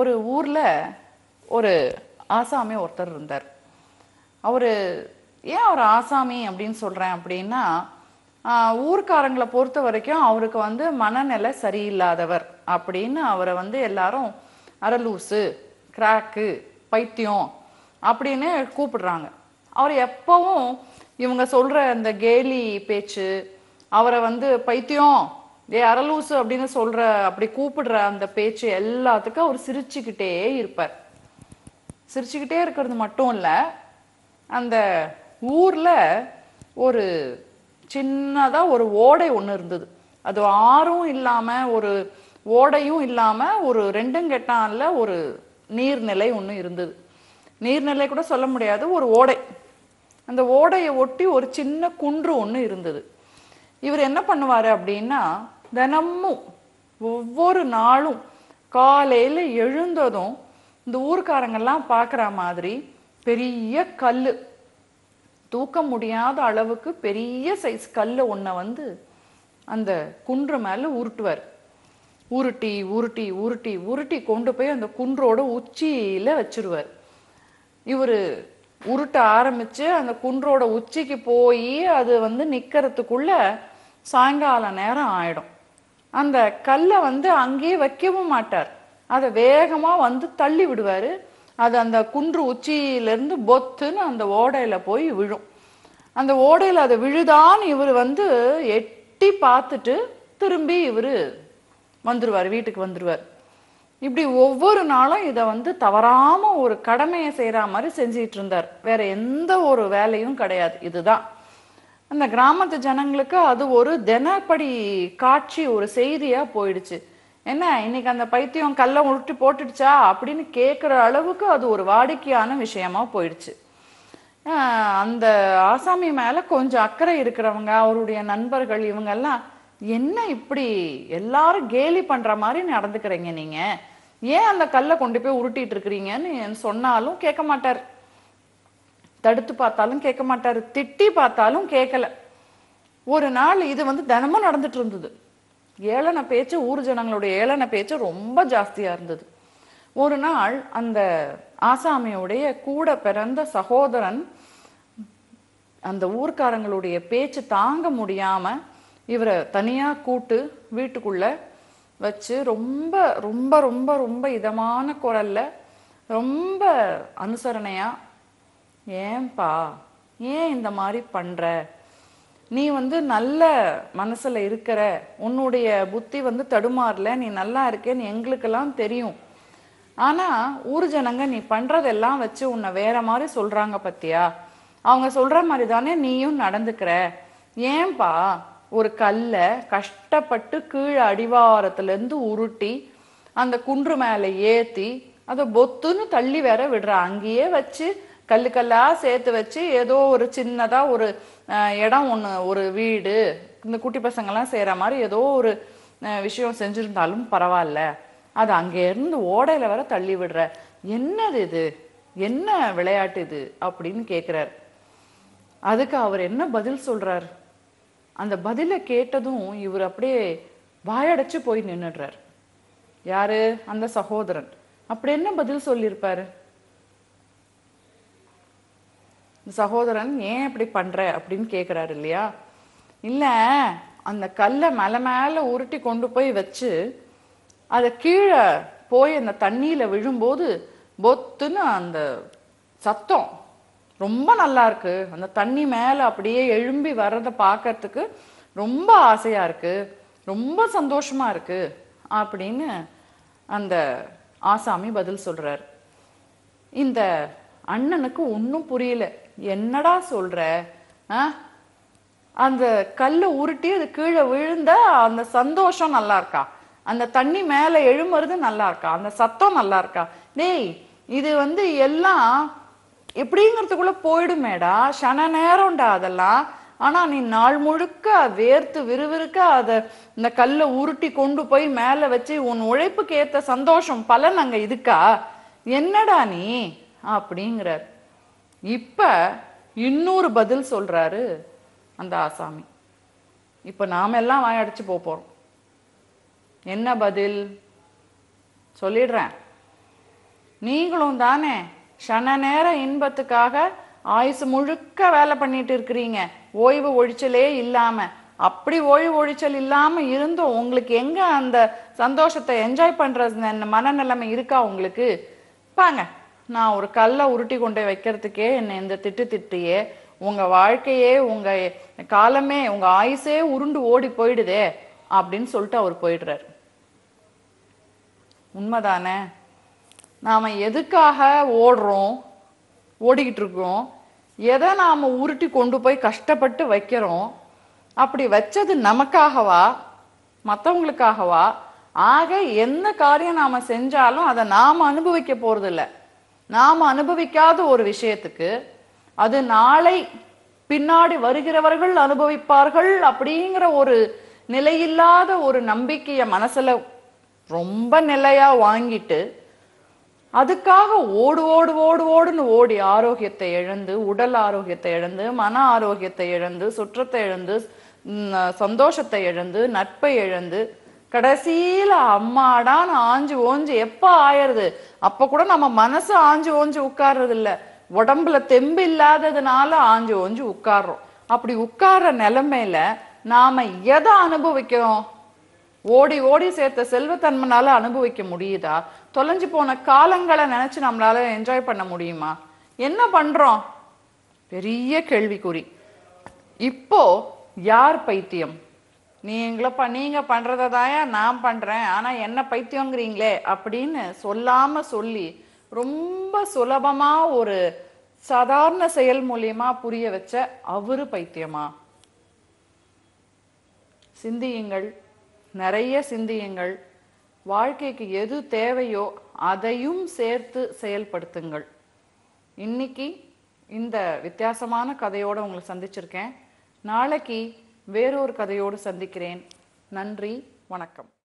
ஒரு ஊர்ல ஒரு ஆசாமி ஒருத்தர் இருந்தார் அவரு ஏன் அவர் ஆசாமி அப்படின்னு சொல்றேன் அப்படின்னா ஆஹ், ஊர்க்காரங்களை பொறுத்த வரைக்கும் அவருக்கு வந்து மனநிலை சரியில்லாதவர் அப்படின்னு அவரை வந்து எல்லாரும் அரலூசு கிராக்கு பைத்தியம் அப்படின்னு கூப்பிடுறாங்க அவர் எப்பவும் இவங்க சொல்ற இந்த கேலி பேச்சு அவரை வந்து பைத்தியம் ஏ அரலூசு அப்படின்னு சொல்ற அப்படி கூப்பிடுற அந்த பேச்சு எல்லாத்துக்கும் அவர் சிரிச்சுக்கிட்டே இருப்பார் சிரிச்சுக்கிட்டே இருக்கிறது மட்டும் இல்ல அந்த ஊர்ல ஒரு சின்னதா ஒரு ஓடை ஒண்ணு இருந்தது அது ஆறும் இல்லாம ஒரு ஓடையும் இல்லாம ஒரு ரெண்டும் கெட்டான்ல ஒரு நீர்நிலை ஒண்ணு இருந்தது நீர்நிலை கூட சொல்ல முடியாது ஒரு ஓடை அந்த ஓடையை ஒட்டி ஒரு சின்ன குன்று ஒண்ணு இருந்தது இவர் என்ன பண்ணுவாரு அப்படின்னா தினமும் ஒவ்வொரு நாளும் காலையில எழுந்ததும் இந்த ஊர்க்காரங்கெல்லாம் பார்க்குற மாதிரி பெரிய கல்லு தூக்க முடியாத அளவுக்கு பெரிய சைஸ் கல்லை ஒன்றை வந்து அந்த குன்று மேல உருட்டுவார் உருட்டி உருட்டி உருட்டி உருட்டி கொண்டு போய் அந்த குன்றோட உச்சியில வச்சிருவார் இவரு உருட்ட ஆரம்பிச்சு அந்த குன்றோட உச்சிக்கு போய் அது வந்து நிக்கிறதுக்குள்ள சாயங்கால நேரம் ஆயிடும் அந்த கல்லை வந்து அங்கேயே வைக்கவும் மாட்டார் அதை வேகமா வந்து தள்ளி விடுவாரு அது அந்த குன்று உச்சியிலிருந்து பொத்துன்னு அந்த ஓடையில போய் விழும் அந்த ஓடையில அது விழுதான்னு இவர் வந்து எட்டி பார்த்துட்டு திரும்பி இவரு வந்துருவார் வீட்டுக்கு வந்துருவார் இப்படி ஒவ்வொரு நாளும் இதை வந்து தவறாம ஒரு கடமையை செய்யற மாதிரி செஞ்சிட்டு இருந்தார் வேற எந்த ஒரு வேலையும் கிடையாது இதுதான் அந்த கிராமத்து ஜனங்களுக்கு அது ஒரு தினப்படி காட்சி ஒரு செய்தியா போயிடுச்சு என்ன இன்னைக்கு அந்த பைத்தியம் கல்லை உருட்டி போட்டுடுச்சா அப்படின்னு கேட்குற அளவுக்கு அது ஒரு வாடிக்கையான விஷயமா போயிடுச்சு ஆஹ் அந்த ஆசாமி மேல கொஞ்சம் அக்கறை இருக்கிறவங்க அவருடைய நண்பர்கள் இவங்கெல்லாம் என்ன இப்படி எல்லாரும் கேலி பண்ற மாதிரி நடந்துக்கிறீங்க நீங்க ஏன் அந்த கல்லை கொண்டு போய் உருட்டிட்டு இருக்கிறீங்கன்னு சொன்னாலும் கேட்க மாட்டார் தடுத்து பார்த்தாலும் கேட்க மாட்டாரு திட்டி பார்த்தாலும் கேட்கல ஒரு நாள் இது வந்து தினமும் நடந்துட்டு இருந்தது ஏளன பேச்சு ஊர் ஜனங்களுடைய ஏளன பேச்சு ரொம்ப ஜாஸ்தியா இருந்தது ஒரு நாள் அந்த ஆசாமியுடைய கூட பிறந்த சகோதரன் அந்த ஊர்க்காரங்களுடைய பேச்சு தாங்க முடியாம இவரை தனியா கூட்டு வீட்டுக்குள்ள வச்சு ரொம்ப ரொம்ப ரொம்ப ரொம்ப இதமான குரல்ல ரொம்ப அனுசரணையா ஏன்பா ஏன் இந்த மாதிரி பண்ற நீ வந்து நல்ல மனசுல இருக்கிற உன்னுடைய புத்தி வந்து தடுமாறல நீ நல்லா இருக்கேன்னு எங்களுக்கெல்லாம் தெரியும் ஆனா ஊர் ஜனங்க நீ பண்றதெல்லாம் வச்சு உன்னை வேற மாதிரி சொல்றாங்க பத்தியா அவங்க சொல்ற மாதிரி தானே நீயும் நடந்துக்கிற ஏன்பா ஒரு கல்லை கஷ்டப்பட்டு கீழே அடிவாரத்துல இருந்து உருட்டி அந்த குன்று மேல ஏத்தி அதை பொத்துன்னு தள்ளி வேற விடுற அங்கேயே வச்சு கல்லு கல்லா சேர்த்து வச்சு ஏதோ ஒரு சின்னதா ஒரு அஹ், இடம் ஒண்ணு ஒரு வீடு இந்த குட்டி பசங்கெல்லாம் செய்யற மாதிரி ஏதோ ஒரு அஹ், விஷயம் செஞ்சிருந்தாலும் பரவாயில்ல அது அங்கே இருந்து ஓடையில வர தள்ளி விடுற என்னது இது என்ன விளையாட்டு இது அப்படின்னு கேக்குறாரு அதுக்கு அவர் என்ன பதில் சொல்றார் அந்த பதிலை கேட்டதும் இவர் அப்படியே வாயடைச்சு போய் நின்னுடுறார் யாரு அந்த சகோதரன் அப்படி என்ன பதில் சொல்லியிருப்பாரு இந்த சகோதரன் ஏன் இப்படி பண்ற அப்படின்னு கேக்குறாரு இல்லையா இல்ல அந்த கல்லை மேல மேல உருட்டி கொண்டு போய் வச்சு அதை கீழே போய் அந்த தண்ணியில விழும்போது பொத்துன்னு அந்த சத்தம் ரொம்ப நல்லா இருக்கு அந்த தண்ணி மேல அப்படியே எழும்பி வர்றதை பார்க்கறதுக்கு ரொம்ப ஆசையா இருக்கு ரொம்ப சந்தோஷமா இருக்கு அப்படின்னு அந்த ஆசாமி பதில் சொல்றாரு இந்த அண்ணனுக்கு ஒன்றும் புரியல என்னடா சொல்ற ஆ? அந்த கல்லை உருட்டி அது கீழே விழுந்த அந்த சந்தோஷம் நல்லா இருக்கா அந்த தண்ணி மேல எழும்புறது நல்லா இருக்கா அந்த சத்தம் நல்லா இருக்கா டேய் இது வந்து எல்லாம் எப்படிங்கிறதுக்குள்ள போயிடுமேடா சன நேரம்டா அதெல்லாம் ஆனா நீ நாள் முழுக்க வேர்த்து விறுவிறுக்க அத இந்த கல்லை உருட்டி கொண்டு போய் மேல வச்சு உன் உழைப்புக்கு ஏத்த சந்தோஷம் பலன் அங்க இதுக்கா என்னடா நீ அப்படிங்கிறார் இப்ப இன்னொரு பதில் சொல்றாரு அந்த ஆசாமி இப்ப நாம எல்லாம் வாயடிச்சு போப் போறோம் என்ன பதில் சொல்லிடுறேன் நீங்களும் தானே சன நேர இன்பத்துக்காக ஆயுசு முழுக்க வேலை பண்ணிட்டு இருக்கிறீங்க ஓய்வு ஒழிச்சலே இல்லாம அப்படி ஓய்வு ஒழிச்சல் இல்லாம இருந்தும் உங்களுக்கு எங்க அந்த சந்தோஷத்தை என்ஜாய் பண்ற ந- மனநிலைமை இருக்கா உங்களுக்கு பாங்க நான் ஒரு கல்லை உருட்டி கொண்டு போய் வைக்கிறதுக்கே என்னை இந்த திட்டு திட்டியே உங்க வாழ்க்கையே உங்க காலமே உங்க ஆயுசே உருண்டு ஓடி போயிடுதே அப்படின்னு சொல்லிட்டு அவர் போயிடுறாரு உண்மைதானே நாம எதுக்காக ஓடுறோம் ஓடிக்கிட்டு இருக்கோம் எதை நாம உருட்டி கொண்டு போய் கஷ்டப்பட்டு வைக்கிறோம் அப்படி வச்சது நமக்காகவா மற்றவங்களுக்காகவா ஆக என்ன காரியம் நாம செஞ்சாலும் அதை நாம அனுபவிக்க போறதில்ல நாம அனுபவிக்காத ஒரு விஷயத்துக்கு அது நாளை பின்னாடி வருகிறவர்கள் அனுபவிப்பார்கள் அப்படிங்கிற ஒரு நிலையில்லாத ஒரு நம்பிக்கைய மனசுல ரொம்ப நிலையா வாங்கிட்டு அதுக்காக ஓடு ஓடு ஓடு ஓடுன்னு ஓடி ஆரோக்கியத்தை இழந்து உடல் ஆரோக்கியத்தை இழந்து மன ஆரோக்கியத்தை இழந்து சுற்றத்தை இழந்து ம், சந்தோஷத்தை இழந்து நட்பை இழந்து கடைசியில அம்மாடான்னு ஆஞ்சு ஓஞ்சு எப்ப ஆயறது அப்ப கூட நம்ம மனசு ஆஞ்சு ஓஞ்சு உட்கார்றது இல்ல உடம்புல தெம்பு இல்லாததுனால ஆஞ்சு ஓஞ்சு உட்கார்றோம் அப்படி உட்கார்ற நிலைமையில நாம எதை அனுபவிக்கிறோம் ஓடி ஓடி சேர்த்த செல்வத்தன்மனால அனுபவிக்க முடியுதா தொலைஞ்சு போன காலங்களை நினைச்சு நம்மளால என்ஜாய் பண்ண முடியுமா என்ன பண்றோம் பெரிய கேள்விக்குறி இப்போ யார் பைத்தியம் நீங்களப்பா நீங்க பண்றதாயா நான் பண்றேன் ஆனா என்ன பைத்தியங்கிறீங்களே அப்படின்னு சொல்லாம சொல்லி ரொம்ப சுலபமா ஒரு சாதாரண செயல் மூலியமா புரிய வச்ச அவரு பைத்தியமா சிந்தியுங்கள் நிறைய சிந்தியுங்கள் வாழ்க்கைக்கு எது தேவையோ அதையும் சேர்த்து செயல்படுத்துங்கள் இன்னைக்கு இந்த வித்தியாசமான கதையோட உங்களை சந்திச்சிருக்கேன் நாளைக்கு வேறொரு கதையோடு சந்திக்கிறேன் நன்றி வணக்கம்